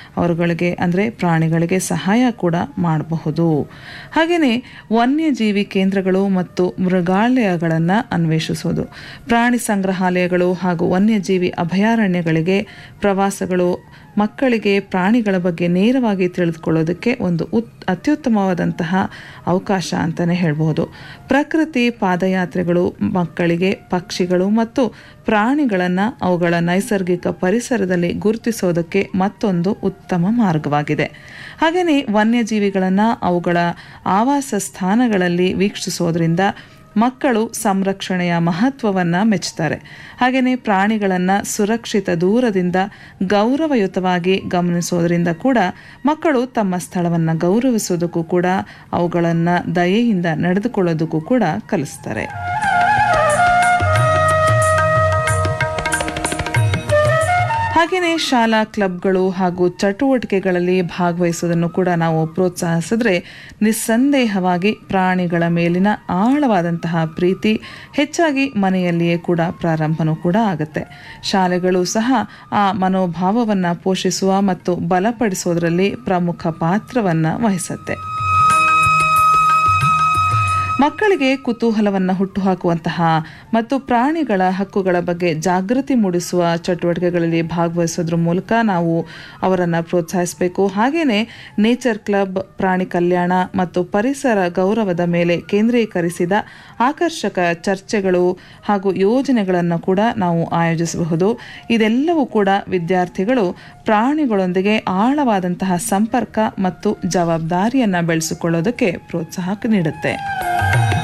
ಅವರುಗಳಿಗೆ ಅಂದರೆ ಪ್ರಾಣಿಗಳಿಗೆ ಸಹಾಯ ಕೂಡ ಮಾಡಬಹುದು ಹಾಗೆಯೇ ವನ್ಯಜೀವಿ ಕೇಂದ್ರಗಳು ಮತ್ತು ಮೃಗಾಲಯಗಳನ್ನು ಅನ್ವೇಷಿಸೋದು ಪ್ರಾಣಿ ಸಂಗ್ರಹಾಲಯಗಳು ಹಾಗೂ ವನ್ಯಜೀವಿ ಅಭಯಾರಣ್ಯಗಳಿಗೆ ಪ್ರವಾಸಗಳು ಮಕ್ಕಳಿಗೆ ಪ್ರಾಣಿಗಳ ಬಗ್ಗೆ ನೇರವಾಗಿ ತಿಳಿದುಕೊಳ್ಳೋದಕ್ಕೆ ಒಂದು ಉತ್ ಅತ್ಯುತ್ತಮವಾದಂತಹ ಅವಕಾಶ ಅಂತಲೇ ಹೇಳ್ಬೋದು ಪ್ರಕೃತಿ ಪಾದಯಾತ್ರೆಗಳು ಮಕ್ಕಳಿಗೆ ಪಕ್ಷಿಗಳು ಮತ್ತು ಪ್ರಾಣಿಗಳನ್ನು ಅವುಗಳ ನೈಸರ್ಗಿಕ ಪರಿಸರದಲ್ಲಿ ಗುರುತಿಸೋದಕ್ಕೆ ಮತ್ತೊಂದು ಉತ್ತಮ ಮಾರ್ಗವಾಗಿದೆ ಹಾಗೆಯೇ ವನ್ಯಜೀವಿಗಳನ್ನು ಅವುಗಳ ಆವಾಸ ಸ್ಥಾನಗಳಲ್ಲಿ ವೀಕ್ಷಿಸೋದ್ರಿಂದ ಮಕ್ಕಳು ಸಂರಕ್ಷಣೆಯ ಮಹತ್ವವನ್ನು ಮೆಚ್ಚುತ್ತಾರೆ ಹಾಗೆಯೇ ಪ್ರಾಣಿಗಳನ್ನು ಸುರಕ್ಷಿತ ದೂರದಿಂದ ಗೌರವಯುತವಾಗಿ ಗಮನಿಸೋದ್ರಿಂದ ಕೂಡ ಮಕ್ಕಳು ತಮ್ಮ ಸ್ಥಳವನ್ನು ಗೌರವಿಸೋದಕ್ಕೂ ಕೂಡ ಅವುಗಳನ್ನು ದಯೆಯಿಂದ ನಡೆದುಕೊಳ್ಳೋದಕ್ಕೂ ಕೂಡ ಕಲಿಸ್ತಾರೆ ಹಾಗೆಯೇ ಶಾಲಾ ಕ್ಲಬ್ಗಳು ಹಾಗೂ ಚಟುವಟಿಕೆಗಳಲ್ಲಿ ಭಾಗವಹಿಸುವುದನ್ನು ಕೂಡ ನಾವು ಪ್ರೋತ್ಸಾಹಿಸಿದ್ರೆ ನಿಸ್ಸಂದೇಹವಾಗಿ ಪ್ರಾಣಿಗಳ ಮೇಲಿನ ಆಳವಾದಂತಹ ಪ್ರೀತಿ ಹೆಚ್ಚಾಗಿ ಮನೆಯಲ್ಲಿಯೇ ಕೂಡ ಪ್ರಾರಂಭನೂ ಕೂಡ ಆಗುತ್ತೆ ಶಾಲೆಗಳು ಸಹ ಆ ಮನೋಭಾವವನ್ನು ಪೋಷಿಸುವ ಮತ್ತು ಬಲಪಡಿಸೋದರಲ್ಲಿ ಪ್ರಮುಖ ಪಾತ್ರವನ್ನು ವಹಿಸುತ್ತೆ ಮಕ್ಕಳಿಗೆ ಕುತೂಹಲವನ್ನು ಹುಟ್ಟುಹಾಕುವಂತಹ ಮತ್ತು ಪ್ರಾಣಿಗಳ ಹಕ್ಕುಗಳ ಬಗ್ಗೆ ಜಾಗೃತಿ ಮೂಡಿಸುವ ಚಟುವಟಿಕೆಗಳಲ್ಲಿ ಭಾಗವಹಿಸೋದ್ರ ಮೂಲಕ ನಾವು ಅವರನ್ನು ಪ್ರೋತ್ಸಾಹಿಸಬೇಕು ಹಾಗೆಯೇ ನೇಚರ್ ಕ್ಲಬ್ ಪ್ರಾಣಿ ಕಲ್ಯಾಣ ಮತ್ತು ಪರಿಸರ ಗೌರವದ ಮೇಲೆ ಕೇಂದ್ರೀಕರಿಸಿದ ಆಕರ್ಷಕ ಚರ್ಚೆಗಳು ಹಾಗೂ ಯೋಜನೆಗಳನ್ನು ಕೂಡ ನಾವು ಆಯೋಜಿಸಬಹುದು ಇದೆಲ್ಲವೂ ಕೂಡ ವಿದ್ಯಾರ್ಥಿಗಳು ಪ್ರಾಣಿಗಳೊಂದಿಗೆ ಆಳವಾದಂತಹ ಸಂಪರ್ಕ ಮತ್ತು ಜವಾಬ್ದಾರಿಯನ್ನು ಬೆಳೆಸಿಕೊಳ್ಳೋದಕ್ಕೆ ಪ್ರೋತ್ಸಾಹ ನೀಡುತ್ತೆ